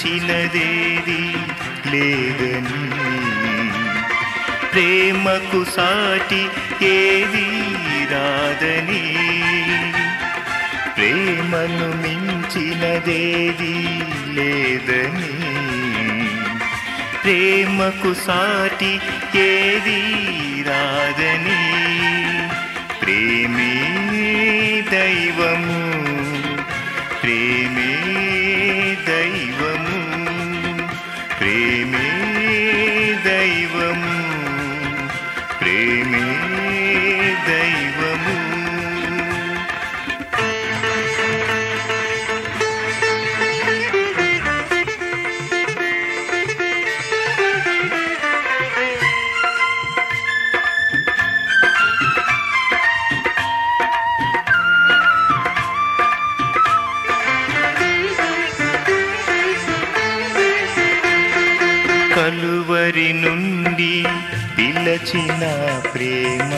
మించినదేది లేదని ప్రేమకు సాటి ఏది రాదని ప్రేమను మించినదేది లేదని ప్రేమకు సాటి ఏది రాదని ప్రేమే దైవము ప్రేమే దైవము ప్రేమే దైవము ప్రేమే దైవము కలువరి నుండి పిలచిన ప్రేమ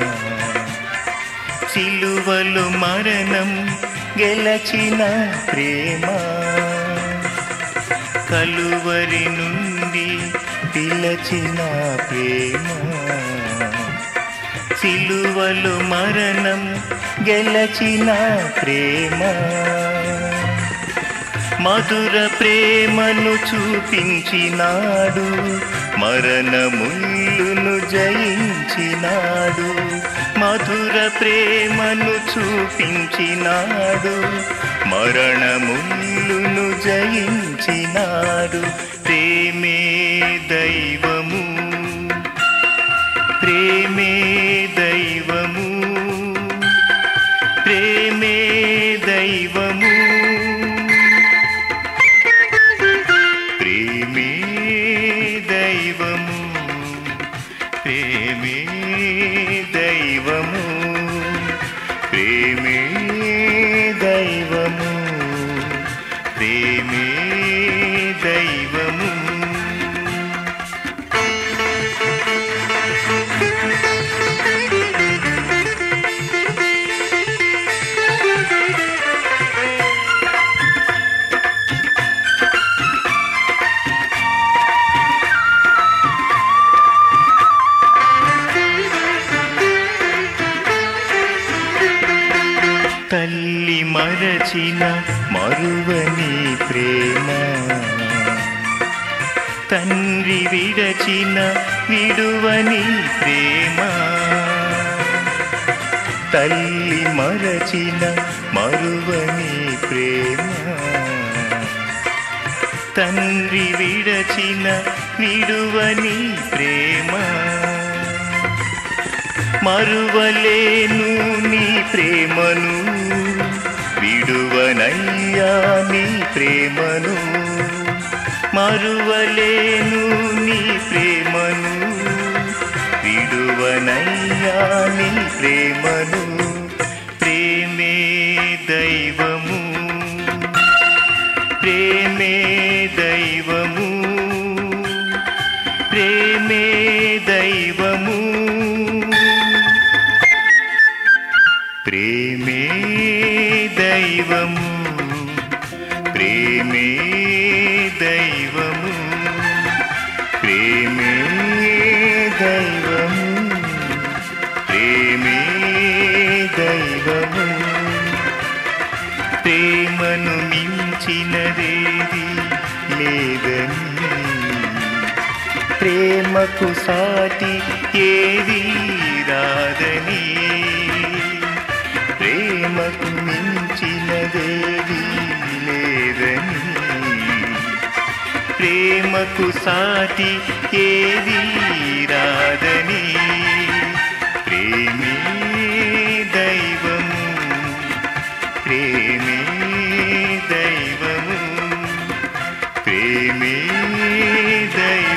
సిలువలు మరణం గెలచిన ప్రేమ కలువరి నుండి పిలచిన ప్రేమ సిలువలు మరణం గెలచిన ప్రేమ మధుర ప్రేమను చూపించినాడు మరణముల్లును జయించినాడు మధుర ప్రేమను చూపించినాడు మరణముల్లును జయించినాడు ప్రేమే దైవము ప్రేమే దైవము ప్రేమే దైవము ప్రేమే దైవము ప్రేమే దైవము ప్రేమే దైవము ప్రేమే దైవము తల్లి మరచిన మరువని ప్రేమ తండ్రి విడచిన విడువని ప్రేమ తల్లి మరచిన మరువని ప్రేమ తండ్రి విడచిన విడువని ప్రేమ మరువలేను నీ ప్రేమను విడువనయ్యా నీ ప్రేమను మరువలేను నీ ప్రేమను విడువనయ్యా నీ ప్రేమను ప్రేమే దైవము ప్రేమే దైవము ప్రేమే దైవము ప్రేమే దైవము ప్రేమే దైవము ప్రేమే దైవము ప్రేమే దైవము ప్రేమను మించినదేది లేదని ప్రేమకు సాటి ఏది రాదని ప్రేమకు మించినదేది లేదని ప్రేమకు సాటి ఏది రాదని ప్రేమే దైవము ప్రేమే దైవము ప్రేమే దైవము